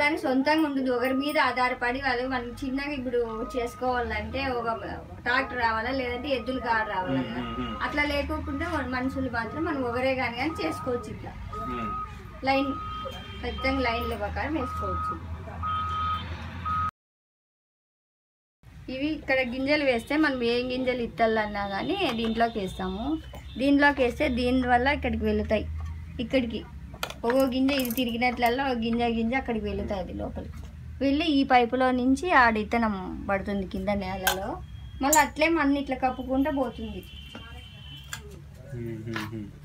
చేసుకోవాలని సొంతంగా ఉంటుంది ఒకరి మీద ఆధారపడి వాళ్ళు మనం చిన్నగా ఇప్పుడు చేసుకోవాలంటే ఒక ట్రాక్టర్ రావాలా లేదంటే ఎద్దులు కారు రావాలా కదా. అట్లా లేకోకుండా మన మనుషులు మాత్రం మనం ఒకరే కానీ కానీ చేసుకోవచ్చు ఇట్లా ఉమ్. లైన్ పెద్దగా లైన్ల ప్రకారం వేసుకోవచ్చు ఇవి ఇక్కడ గింజలు వేస్తే మనం ఏం గింజలు ఇత్తలన్నా కానీ దీంట్లోకి వేస్తాము దీంట్లోకి వేస్తే దీనివల్ల ఇక్కడికి వెళుతాయి ఇక్కడికి ఒక్కో గింజ ఇది తిరిగినట్లల్లా ఒక గింజ గింజ అక్కడికి వెళుతాయి అది లోపలికి వెళ్ళి ఈ పైపులో నుంచి ఆడ ఇత్తనం పడుతుంది కింద నేలలో మళ్ళీ అట్లే మన ఇట్లా కప్పుకుంటూ పోతుంది ఉమ్, ఉమ్, ఉమ్.